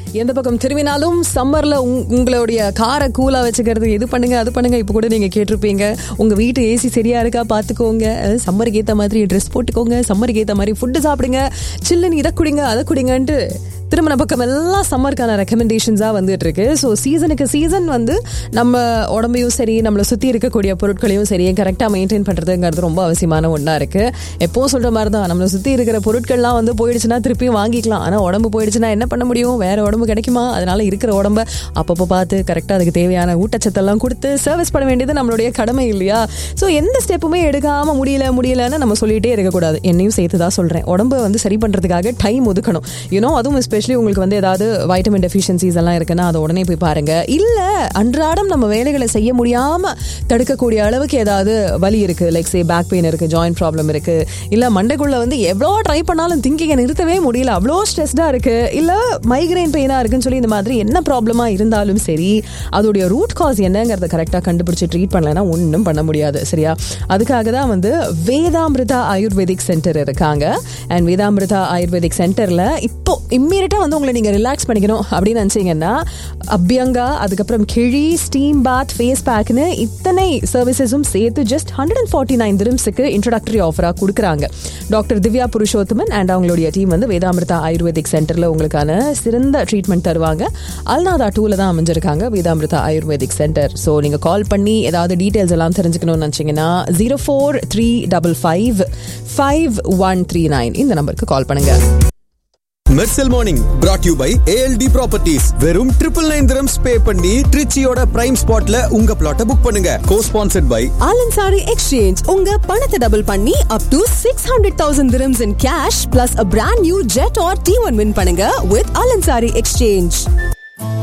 எந்த பக்கம் திரும்பினாலும் சம்மர்ல உங்களுடைய காரை கூலா வச்சுக்கிறது இது பண்ணுங்க அது பண்ணுங்க இப்போ கூட நீங்க கேட்டிருப்பீங்க உங்க வீட்டு ஏசி சரியா இருக்கா பாத்துக்கோங்க சம்மருக்கு ஏத்த மாதிரி ட்ரெஸ் போட்டுக்கோங்க சம்மருக்கு ஏத்த மாதிரி ஃபுட்டு சாப்பிடுங்க சில்லுன்னு இதை குடிங்க அதை குடிங்கன்ட்டு திருமண பக்கம் எல்லாம் சம்மருக்கான ரெக்கமெண்டேஷன்ஸாக வந்துட்டு இருக்கு ஸோ சீசனுக்கு சீசன் வந்து நம்ம உடம்பையும் சரி நம்மளை சுற்றி இருக்கக்கூடிய பொருட்களையும் சரி கரெக்டாக மெயின்டைன் பண்ணுறதுங்கிறது ரொம்ப அவசியமான ஒன்றா இருக்கு எப்போவும் சொல்கிற மாதிரி தான் நம்மளை சுற்றி இருக்கிற பொருட்கள்லாம் வந்து போயிடுச்சுன்னா திருப்பியும் வாங்கிக்கலாம் ஆனால் உடம்பு போயிடுச்சுன்னா என்ன பண்ண முடியும் வேற உடம்பு கிடைக்குமா அதனால இருக்கிற உடம்ப அப்பப்போ பார்த்து கரெக்டாக அதுக்கு தேவையான ஊட்டச்சத்தெல்லாம் கொடுத்து சர்வீஸ் பண்ண வேண்டியது நம்மளுடைய கடமை இல்லையா ஸோ எந்த ஸ்டெப்புமே எடுக்காமல் முடியல முடியலன்னு நம்ம சொல்லிட்டே இருக்கக்கூடாது என்னையும் சேர்த்து தான் சொல்கிறேன் உடம்பை வந்து சரி பண்ணுறதுக்காக டைம் ஒதுக்கணும் யூனோ அதுவும் எஸ்பெஷலி உங்களுக்கு வந்து ஏதாவது வைட்டமின் டெஃபிஷியன்சிஸ் எல்லாம் இருக்குன்னா அதை உடனே போய் பாருங்க இல்ல அன்றாடம் நம்ம வேலைகளை செய்ய முடியாம தடுக்கக்கூடிய அளவுக்கு ஏதாவது வலி இருக்கு லைக் சே பேக் பெயின் இருக்கு ஜாயிண்ட் ப்ராப்ளம் இருக்கு இல்ல மண்டைக்குள்ள வந்து எவ்வளோ ட்ரை பண்ணாலும் திங்கிங்கை நிறுத்தவே முடியல அவ்வளோ ஸ்ட்ரெஸ்டா இருக்கு இல்ல மைக்ரைன் பெயினா இருக்குன்னு சொல்லி இந்த மாதிரி என்ன ப்ராப்ளமா இருந்தாலும் சரி அதோடைய ரூட் காஸ் என்னங்கிறத கரெக்டாக கண்டுபிடிச்சு ட்ரீட் பண்ணலைன்னா ஒன்றும் பண்ண முடியாது சரியா அதுக்காக தான் வந்து வேதாமிருதா ஆயுர்வேதிக் சென்டர் இருக்காங்க அண்ட் வேதாமிருதா ஆயுர்வேதிக் சென்டர்ல இப்போ இம்மீடியட்டா வந்து உங்களை நீங்க ரிலாக்ஸ் பண்ணிக்கணும் அப்படின்னு நினைச்சீங்கன்னா அபியங்கா அதுக்கப்புறம் கிழி ஸ்டீம் பாத் ஃபேஸ் பேக்னு இத்தனை சர்வீசஸும் சேர்த்து just hundred and forty nine திரம்ஸுக்கு இன்ட்ரோடக்டரி ஆஃபராக கொடுக்குறாங்க டாக்டர் திவ்யா புருஷோத்தமன் அண்ட் அவங்களுடைய டீம் வந்து வேதாமிருதா ஆயுர்வேதிக் சென்டரில் உங்களுக்கான சிறந்த ட்ரீட்மெண்ட் தருவாங்க அல்நாதா டூல தான் அமைஞ்சிருக்காங்க வேதாமிருதா ஆயுர்வேதிக் சென்டர் ஸோ நீங்கள் கால் பண்ணி ஏதாவது டீட்டெயில்ஸ் எல்லாம் தெரிஞ்சுக்கணும்னு நினச்சிங்கன்னா zero four three double five five one three nine இந்த நம்பருக்கு கால் பண்ணுங்க Mersal morning brought you by ALT properties வெறும் ட்ரிபிள் நைன் திரம்ஸ் பே பண்ணி ட்ரிச்சியோட பிரைம் ஸ்பாட்ல உங்க பிளாட்டை புக் பண்ணுங்க co sponsored by Al Ansari exchange உங்க பணத்தை டபுள் பண்ணி up to six hundred thousand dirhams in cash plus a brand new jet R T one win பண்ணுங்க வித் ஆலன்சாரி எக்ஸ்சேஞ்ச்